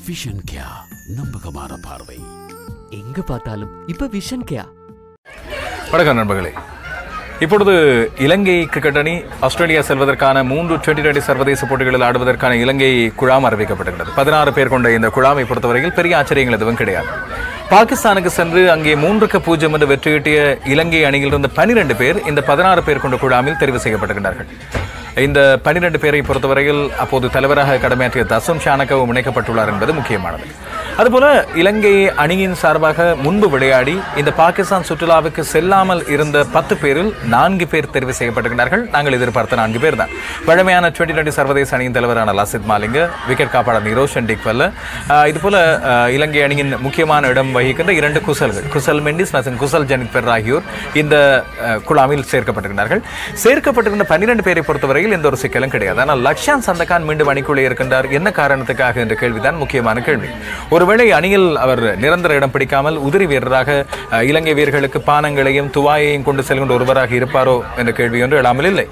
vision கியா நம்பகமான பார்வை எங்க பார்த்தாலும் இப்ப விஷன் கேயா வணக்கம் நண்பர்களே இப்பொழுது இலங்கை கிரிக்கெட் அணி ஆஸ்திரேலியா செல்வதற்கான மூன்று டுவெண்டி டுவெண்டி சர்வதேச போட்டிகளில் ஆடுவதற்கான இலங்கை குழாம் அறிவிக்கப்பட்டிருக்கிறது பதினாறு பேர் கொண்ட இந்த குழாமை பொறுத்தவரையில் பெரிய ஆச்சரியங்கள் எதுவும் கிடையாது பாகிஸ்தானுக்கு சென்று அங்கே மூன்றுக்கு பூஜ்ஜியம் என்று வெற்றியீட்டிய இலங்கை அணியிலிருந்து பனிரெண்டு பேர் இந்த பதினாறு பேர் கொண்ட குழாமில் தெரிவு செய்யப்பட்டிருக்கிறார்கள் இந்த பனிரெண்டு பேரை பொறுத்தவரையில் அப்போது தலைவராக கடமையாற்றிய தசுன் ஷானகவும் இணைக்கப்பட்டுள்ளார் என்பது முக்கியமானது அதுபோல இலங்கை அணியின் சார்பாக முன்பு விளையாடி இந்த பாகிஸ்தான் சுற்றுலாவுக்கு செல்லாமல் இருந்த பத்து பேரில் நான்கு பேர் தெரிவு செய்யப்பட்டிருக்கிறார்கள் நாங்கள் எதிர்பார்த்த நான்கு பேர் தான் பழமையான டுவெண்டி டுவெண்டி சர்வதேச அணியின் தலைவரான லசித் மாலிங்க விக்கெட் காப்பாளர் நிரோஷன் டிக்வல்ல ஆஹ், இதுபோல ஆஹ், இலங்கை அணியின் முக்கியமான இடம் வகிக்கின்ற இரண்டு குசல்கள் குசல் மெண்டிஸ் மற்றும் குசல் ஜனித் பெர் ஆகியோர் இந்த ஆஹ், குழாமில் சேர்க்கப்பட்டிருக்கிறார்கள் சேர்க்கப்பட்டிருந்த பன்னிரண்டு பேரை பொறுத்தவரையில் எந்த ஒரு சிக்கலும் கிடையாது ஆனால் லக்ஷான் சந்தகான் மீண்டும் அணிக்குள்ளே இருக்கின்றார் என்ன காரணத்துக்காக என்ற கேள்விதான் முக்கியமான கேள்வி ஒருவேளை அணியில் அவர் நிரந்தர இடம் பிடிக்காமல் உதிரி வீரராக அஹ், இலங்கை வீரர்களுக்கு பானங்களையும் துவாயையும் கொண்டு செல்கின்ற ஒருவராக இருப்பாரோ என்ற கேள்வி ஒன்று எழாமல் இல்லை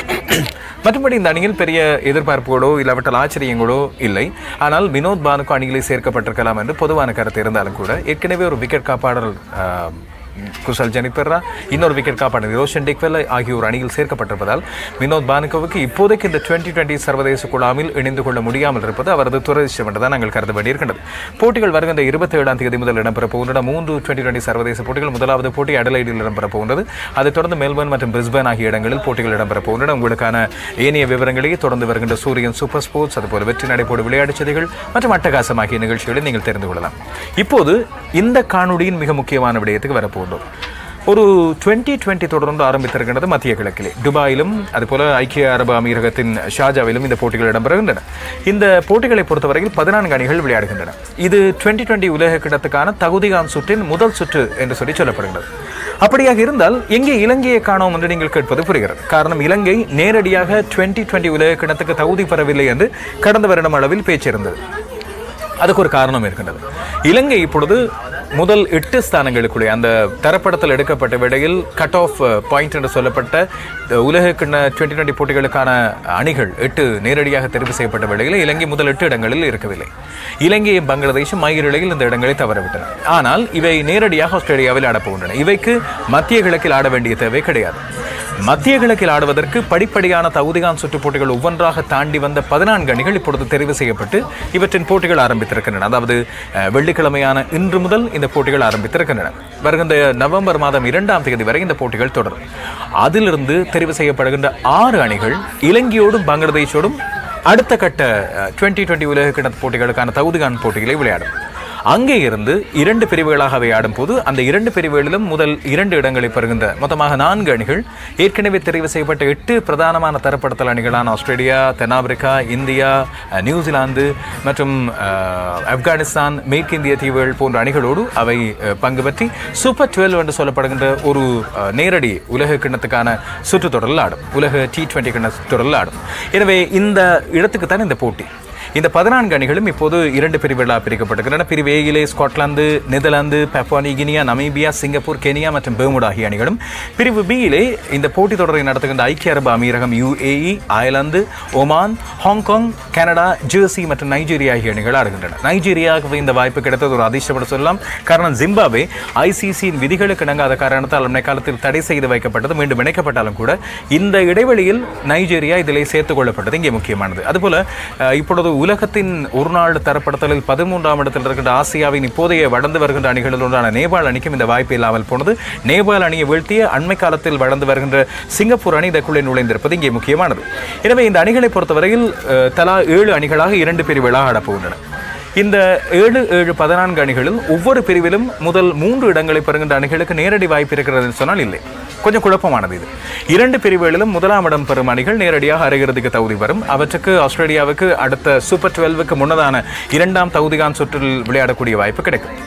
மற்றபடி இந்த அணியில் பெரிய எதிர்பார்ப்புகளோ இல்லாவிட்டால் ஆச்சரியங்களோ இல்லை ஆனால் வினோத் பானுக்கு அணியிலே சேர்க்கப்பட்டிருக்கலாம் என்று பொதுவான கருத்து இருந்தாலும் கூட ஏற்கனவே ஒரு விக்கெட் காப்பாளர் ஆஹ், குசல் ஜனிப்பெர்ரா இன்னொரு விக்கெட் காப்பாளர் ரோஷன் டிக்வெல் ஆகியோர் அணியில் சேர்க்கப்பட்டிருப்பதால் வினோத் பானுகோவுக்கு இப்போதைக்கு இந்த டுவெண்டி டுவெண்டி சர்வதேச குழாமில் இணைந்து கொள்ள முடியாமல் இருப்பது அவரது துரதிர்ஷ்டம் என்றுதான் நாங்கள் கருத வேண்டியிருக்கின்றது போட்டிகள் வருகின்ற இருபத்தி ஏழாம் தேதி முதல் இடம்பெற போகின்றன மூன்று டுவெண்டி டுவெண்டி சர்வதேச போட்டிகள் முதலாவது போட்டி அடலைடில் இடம்பெற போகின்றது அதைத் தொடர்ந்து மெல்பர்ன் மற்றும் பிரிஸ்பேன் ஆகிய இடங்களில் போட்டிகள் இடம்பெற போகின்றன உங்களுக்கான ஏனைய விவரங்களை தொடர்ந்து வருகின்ற சூரியன் சூப்பர் ஸ்போர்ட்ஸ் அதுபோல வெற்றி நடைபோடு விளையாட்டுச் செய்திகள் மற்றும் அட்டகாசம் ஆகிய நிகழ்ச்சிகளை நீங்கள் தெரிந்து கொள்ளலாம் இப்போது இந்த காணொளியின் மிக முக்கியமான விடயத்துக்கு வரப்போகின்றோம் ஒரு டுவெண்ட்டி டுவெண்ட்டி தொடர்ந்து ஆரம்பித்திருக்கின்றது மத்திய கிழக்கிலே துபாயிலும் அதுபோல ஐக்கிய அரபு அமீரகத்தின் ஷாஜாவிலும் இந்த போட்டிகள் இடம்பெறுகின்றன இந்த போட்டிகளை பொறுத்தவரையில் பதினான்கு அணிகள் விளையாடுகின்றன இது டுவெண்ட்டி டுவெண்ட்டி உலக கிடத்துக்கான தகுதிகான் சுற்றின் முதல் சுற்று என்று சொல்லி சொல்லப்படுகிறது அப்படியாக இருந்தால் எங்கே இலங்கையை காணோம் என்று நீங்கள் கேட்பது புரிகிறது காரணம் இலங்கை நேரடியாக டுவெண்ட்டி டுவெண்ட்டி உலக கிணத்துக்கு தகுதி பெறவில்லை என்று கடந்த வருடம் அளவில் பேச்சு இருந்தது அதுக்கு ஒரு காரணம் இருக்கின்றது இலங்கை இப்பொழுது முதல் எட்டு ஸ்தானங்களுக்குள்ளே அந்த தரப்படத்தில் எடுக்கப்பட்ட விடையில் கட் ஆஃப் பாயிண்ட் என்று சொல்லப்பட்ட இந்த உலக கிண்ண டுவெண்ட்டி டுவெண்ட்டி போட்டிகளுக்கான அணிகள் எட்டு நேரடியாக தெரிவு செய்யப்பட்ட விடையில் இலங்கை முதல் எட்டு இடங்களில் இருக்கவில்லை இலங்கையும் பங்களாதேஷும் மயிரிழையில் இந்த இடங்களை தவறவிட்டன ஆனால் இவை நேரடியாக ஆஸ்திரேலியாவில் ஆடப்போகின்றன இவைக்கு மத்திய கிழக்கில் ஆட வேண்டிய தேவை கிடையாது மத்திய கிழக்கில் ஆடுவதற்கு படிப்படியான தகுதிகான் சுற்றுப் போட்டிகள் ஒவ்வொன்றாக தாண்டி வந்த பதினான்கு அணிகள் இப்பொழுது தெரிவு செய்யப்பட்டு இவற்றின் போட்டிகள் ஆரம்பித்திருக்கின்றன அதாவது அஹ், வெள்ளிக்கிழமையான இன்று முதல் இந்த போட்டிகள் ஆரம்பித்திருக்கின்றன வருகின்ற நவம்பர் மாதம் இரண்டாம் தேதி வரை இந்த போட்டிகள் தொடரும் அதிலிருந்து தெரிவு செய்யப்படுகின்ற ஆறு அணிகள் இலங்கையோடும் பங்களாதேஷோடும் அடுத்த கட்ட டுவெண்ட்டி டுவெண்ட்டி உலக கிணத்து போட்டிகளுக்கான தகுதிகான் போட்டிகளை விளையாடும் அங்கே இருந்து இரண்டு பிரிவுகளாக அவை ஆடும்போது அந்த இரண்டு பிரிவுகளிலும் முதல் இரண்டு இடங்களை பெறுகின்ற மொத்தமாக நான்கு அணிகள் ஏற்கனவே தெரிவு செய்யப்பட்ட எட்டு பிரதானமான தரப்படுத்தல் அணிகளான ஆஸ்திரேலியா தென்னாப்பிரிக்கா இந்தியா அஹ், நியூசிலாந்து மற்றும் அஹ், ஆப்கானிஸ்தான் மேற்கிந்திய தீவுகள் போன்ற அணிகளோடு அவை அஹ், பங்கு பற்றி சூப்பர் டுவெல் என்று சொல்லப்படுகின்ற ஒரு அஹ், நேரடி உலக கிண்ணத்துக்கான சுற்றுத்தொடரில் ஆடும் உலக டி டுவெண்ட்டி கிண்ண தொடரில் ஆடும் எனவே இந்த இடத்துக்கு தான் இந்த போட்டி இந்த பதினான்கு அணிகளும் இப்போது இரண்டு பிரிவுகளாக பிரிக்கப்பட்டிருக்கின்றன பிரிவு ஏயிலே Scotland Netherlands Papua New Guinea Namibia Singapore Kenya மற்றும் பெர்முடா ஆகிய அணிகளும் பிரிவு பியிலே இந்த போட்டித் தொடரை நடத்துகின்ற ஐக்கிய அரபு அமீரகம் U A E Ireland Oman Hong Kong Canada Jersey மற்றும் நைஜீரியா ஆகிய அணிகள் ஆடுகின்றன நைஜீரியாவுக்கு இந்த வாய்ப்பு கிடைத்தது ஒரு அதிர்ஷ்டப்பட சொல்லலாம் காரணம் ஜிம்பாவே ஐசிசியின் விதிகளுக்கு இணங்காத காரணத்தால் அன்னை காலத்தில் தடை செய்து வைக்கப்பட்டது மீண்டும் இணைக்கப்பட்டாலும் கூட இந்த இடைவெளியில் நைஜீரியா இதிலே சேர்த்துக் கொள்ளப்பட்டது இங்கே முக்கியமானது அதுபோல அஹ், இப்பொழுது உலகத்தின் ஒரு நாள் தரப்படுத்தலில் பதிமூன்றாம் இடத்தில் இருக்கின்ற ஆசியாவின் இப்போதைய வளர்ந்து வருகின்ற அணிகளில் ஒன்றான நேபாள் அணிக்கும் இந்த வாய்ப்பு இல்லாமல் போனது நேபாள் அணியை வீழ்த்திய அண்மை காலத்தில் வளர்ந்து வருகின்ற சிங்கப்பூர் அணி இதற்குள்ளே நுழைந்திருப்பது இங்கே முக்கியமானது எனவே இந்த அணிகளை பொறுத்தவரையில் அஹ், தலா ஏழு அணிகளாக இரண்டு பிரிவுகளாக ஆடப்போகின்றன இந்த ஏழு ஏழு பதினான்கு அணிகளில் ஒவ்வொரு பிரிவிலும் முதல் மூன்று இடங்களை பெறுகின்ற அணிகளுக்கு நேரடி வாய்ப்பு இருக்கிறது என்று சொன்னால் இல்லை கொஞ்சம் குழப்பமானது இது இரண்டு பிரிவுகளிலும் முதலாம் இடம் பெறும் அணிகள் நேரடியாக அரையிறுதிக்கு தகுதி வரும் அவற்றுக்கு ஆஸ்திரேலியாவுக்கு அடுத்த சூப்பர் டுவெல்வுக்கு முன்னதான இரண்டாம் தகுதிகான் சுற்றில் விளையாடக்கூடிய வாய்ப்பு கிடைக்கும்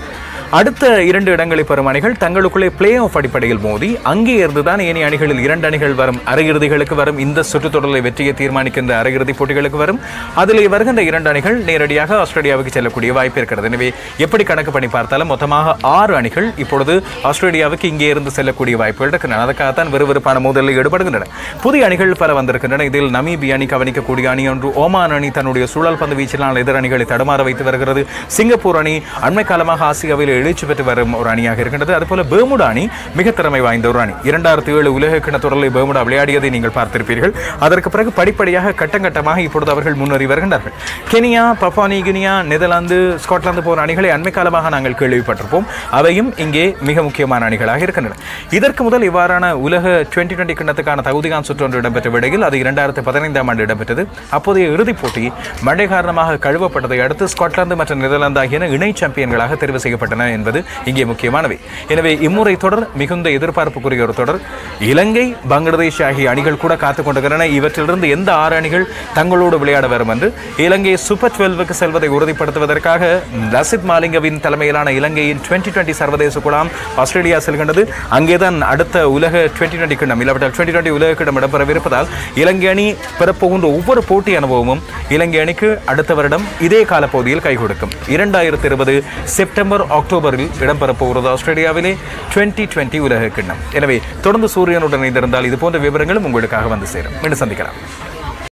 அடுத்த இரண்டு இடங்களை பெறும் அணிகள் தங்களுக்குள்ளே பிளே ஆஃப் அடிப்படையில் மோதி அங்கே இருந்துதான் ஏனைய அணிகளில் இரண்டு அணிகள் வரும் அரையிறுதிகளுக்கு வரும் இந்த சுற்றுத்தொடரில் வெற்றியை தீர்மானிக்கின்ற அரையிறுதிப் போட்டிகளுக்கு வரும் அதிலே வருகின்ற இரண்டு அணிகள் நேரடியாக ஆஸ்திரேலியாவுக்கு செல்லக்கூடிய வாய்ப்பு இருக்கிறது எனவே எப்படி கணக்கு பண்ணி பார்த்தாலும் மொத்தமாக ஆறு அணிகள் இப்பொழுது ஆஸ்திரேலியாவுக்கு இங்கே இருந்து செல்லக்கூடிய வாய்ப்புகள் இருக்கின்றன அதற்காகத்தான் விறுவிறுப்பான மோதலில் ஈடுபடுகின்றன புதிய அணிகள் பல வந்திருக்கின்றன இதில் நமீபி அணி கவனிக்கக்கூடிய அணி ஒன்று ஓமான் அணி தன்னுடைய சுழல் பந்து வீச்சினால் எதிர் அணிகளை தடுமாற வைத்து வருகிறது சிங்கப்பூர் அணி அண்மை காலமாக ஆசியாவில் எழுச்சி பெற்று வரும் ஒரு அணியாக இருக்கின்றது அதுபோல பெர்முடா அணி மிக திறமை வாய்ந்த ஒரு அணி இரண்டாயிரத்தி ஏழு உலக கிண தொடரில் பெர்முடா விளையாடியதை நீங்கள் பார்த்திருப்பீர்கள் அதற்கு பிறகு படிப்படியாக கட்டம் கட்டமாக இப்பொழுது அவர்கள் முன்னேறி வருகின்றார்கள் Kenya Papua New Guinea Netherlands Scotland போன்ற அணிகளை அண்மை காலமாக நாங்கள் கேள்விப்பட்டிருப்போம் அவையும் இங்கே மிக முக்கியமான அணிகளாக இருக்கின்றன இதற்கு முதல் இவ்வாறான உலக டுவெண்டி டுவெண்டி கிண்ணத்துக்கான தகுதிகான் சுற்று ஒன்று இடம்பெற்ற விடையில் அது இரண்டாயிரத்தி பதினைந்தாம் ஆண்டு இடம்பெற்றது அப்போதைய இறுதிப் போட்டி மழை காரணமாக கழுவப்பட்டதை அடுத்து ஸ்காட்லாந்து மற்றும் நெதர்லாந்து ஆகியன இணை சாம்பியன்களாக தெரிவு செய்யப்பட்டன என்பது இங்கே முக்கியமானவை எனவே இம்முறை தொடர் மிகுந்த எதிர்பார்ப்புக்குரிய ஒரு தொடர் இலங்கை பங்களாதேஷ் ஆகிய அணிகள் கூட காத்துக் கொண்டிருக்கின்றன இவற்றிலிருந்து எந்த ஆறு அணிகள் தங்களோடு விளையாட வரும் என்று இலங்கை சூப்பர் டுவெல்வுக்கு செல்வதை உறுதிப்படுத்துவதற்காக லசித் மாலிங்கவின் தலைமையிலான இலங்கையின் டுவெண்டி டுவெண்டி சர்வதேச குழாம் ஆஸ்திரேலியா செல்கின்றது அங்கேதான் அடுத்த உலக டுவெண்டி டுவெண்டி கிண்ணம் இல்லாவிட்டால் டுவெண்டி டுவெண்டி உலக கிண்ணம் இடம்பெறவிருப்பதால் இலங்கை அணி பெறப்போகின்ற ஒவ்வொரு போட்டி அனுபவமும் இலங்கை அணிக்கு அடுத்த வருடம் இதே காலப்பகுதியில் கை கொடுக்கும் இரண்டாயிரத்தி இருபது செப்டம்பர் அக்டோபரில் இடம்பெறப் போகிறது ஆஸ்திரேலியாவிலே டுவெண்டி டுவெண்டி உலக கிண்ணம் எனவே தொடர்ந்து சூரியனுடன் இணைந்திருந்தால் இது போன்ற விவரங்களும் உங்களுக்காக வந்து சேரும் மீண்டும் சந்திக்கலாம்